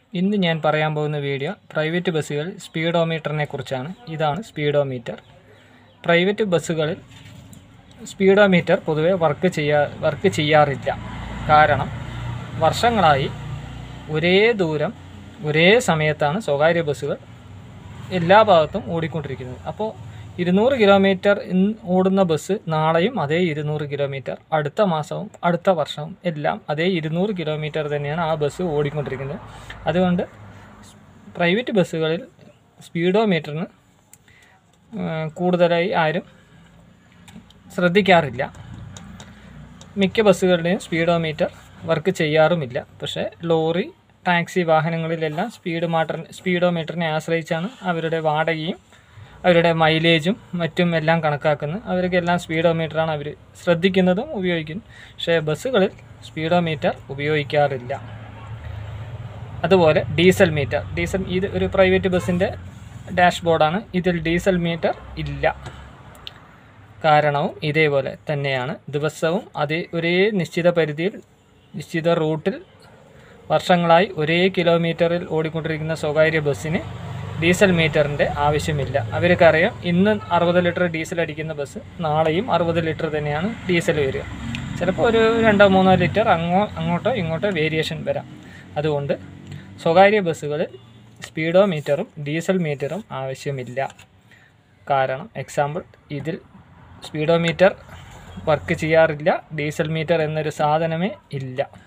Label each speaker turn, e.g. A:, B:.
A: ഇന്ന് ഞാൻ പറയാൻ പോകുന്ന വീഡിയോ പ്രൈവറ്റ് ബസ്സുകൾ സ്പീഡോമീറ്ററിനെ കുറിച്ചാണ് ഇതാണ് സ്പീഡോമീറ്റർ പ്രൈവറ്റ് ബസ്സുകളിൽ സ്പീഡോമീറ്റർ പൊതുവെ വർക്ക് ചെയ്യാ വർക്ക് ചെയ്യാറില്ല കാരണം വർഷങ്ങളായി ഒരേ ദൂരം ഒരേ സമയത്താണ് സ്വകാര്യ ബസ്സുകൾ എല്ലാ ഭാഗത്തും ഓടിക്കൊണ്ടിരിക്കുന്നത് അപ്പോൾ ഇരുന്നൂറ് കിലോമീറ്റർ ഇന്ന് ഓടുന്ന ബസ് നാളെയും അതേ ഇരുന്നൂറ് കിലോമീറ്റർ അടുത്ത മാസവും അടുത്ത വർഷവും എല്ലാം അതേ ഇരുന്നൂറ് കിലോമീറ്റർ തന്നെയാണ് ആ ബസ് ഓടിക്കൊണ്ടിരിക്കുന്നത് അതുകൊണ്ട് പ്രൈവറ്റ് ബസ്സുകളിൽ സ്പീഡോമീറ്ററിന് കൂടുതലായി ആരും ശ്രദ്ധിക്കാറില്ല മിക്ക ബസ്സുകളുടെയും സ്പീഡോമീറ്റർ വർക്ക് ചെയ്യാറുമില്ല പക്ഷേ ലോറി ടാക്സി വാഹനങ്ങളിലെല്ലാം സ്പീഡ് മാറ്റർ സ്പീഡോമീറ്ററിനെ ആശ്രയിച്ചാണ് അവരുടെ വാടകയും അവരുടെ മൈലേജും മറ്റും എല്ലാം കണക്കാക്കുന്നത് അവർക്കെല്ലാം സ്പീഡോമീറ്ററാണ് അവർ ശ്രദ്ധിക്കുന്നതും ഉപയോഗിക്കുന്നത് പക്ഷേ ബസ്സുകളിൽ സ്പീഡോമീറ്റർ ഉപയോഗിക്കാറില്ല അതുപോലെ ഡീസൽ മീറ്റർ ഡീസൽ ഇത് ഒരു പ്രൈവറ്റ് ബസ്സിൻ്റെ ഡാഷ്ബോർഡാണ് ഇതിൽ ഡീസൽ മീറ്റർ ഇല്ല കാരണവും ഇതേപോലെ തന്നെയാണ് ദിവസവും അതേ ഒരേ നിശ്ചിത പരിധിയിൽ നിശ്ചിത റൂട്ടിൽ വർഷങ്ങളായി ഒരേ കിലോമീറ്ററിൽ ഓടിക്കൊണ്ടിരിക്കുന്ന സ്വകാര്യ ബസ്സിന് ഡീസൽ മീറ്ററിൻ്റെ ആവശ്യമില്ല അവർക്കറിയാം ഇന്ന് അറുപത് ലിറ്റർ ഡീസൽ അടിക്കുന്ന ബസ് നാളെയും അറുപത് ലിറ്റർ തന്നെയാണ് ഡീസൽ വരിക ചിലപ്പോൾ ഒരു രണ്ടോ മൂന്നോ ലിറ്റർ അങ്ങോ അങ്ങോട്ടോ ഇങ്ങോട്ടോ വേരിയേഷൻ വരാം അതുകൊണ്ട് സ്വകാര്യ ബസ്സുകളിൽ സ്പീഡോ മീറ്ററും ഡീസൽ മീറ്ററും ആവശ്യമില്ല കാരണം എക്സാമ്പിൾ ഇതിൽ സ്പീഡോമീറ്റർ വർക്ക് ചെയ്യാറില്ല ഡീസൽ മീറ്റർ എന്നൊരു സാധനമേ ഇല്ല